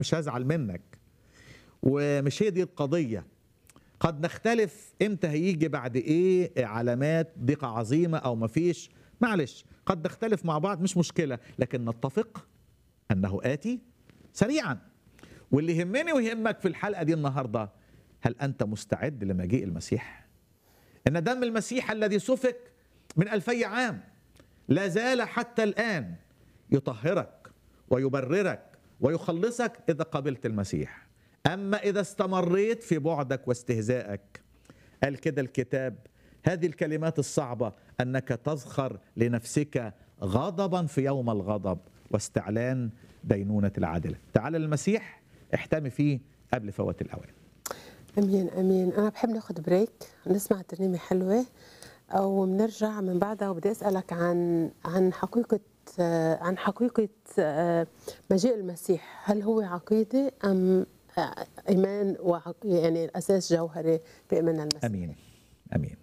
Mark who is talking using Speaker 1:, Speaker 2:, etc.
Speaker 1: مش هزعل منك ومش هي دي القضيه قد نختلف امتى هيجي بعد ايه علامات ضيقه عظيمه او مفيش معلش قد نختلف مع بعض مش مشكله لكن نتفق انه اتي سريعا واللي يهمني ويهمك في الحلقه دي النهارده هل انت مستعد لمجيء المسيح ان دم المسيح الذي سفك من الفي عام لا زال حتى الان يطهرك ويبررك ويخلصك اذا قبلت المسيح اما اذا استمريت في بعدك واستهزائك قال كده الكتاب هذه الكلمات الصعبه انك تزخر لنفسك غضبا في يوم الغضب واستعلان دينونه العادله تعال المسيح احتمي فيه قبل فوات الاوان
Speaker 2: امين امين انا بحب ناخد بريك نسمع ترنيمه حلوه او بنرجع من بعدها وبدي اسالك عن عن حقيقه آه، عن حقيقه آه، مجيء المسيح هل هو عقيده ام آه، ايمان وعق- يعني اساس جوهري بايماننا المسيح
Speaker 1: امين امين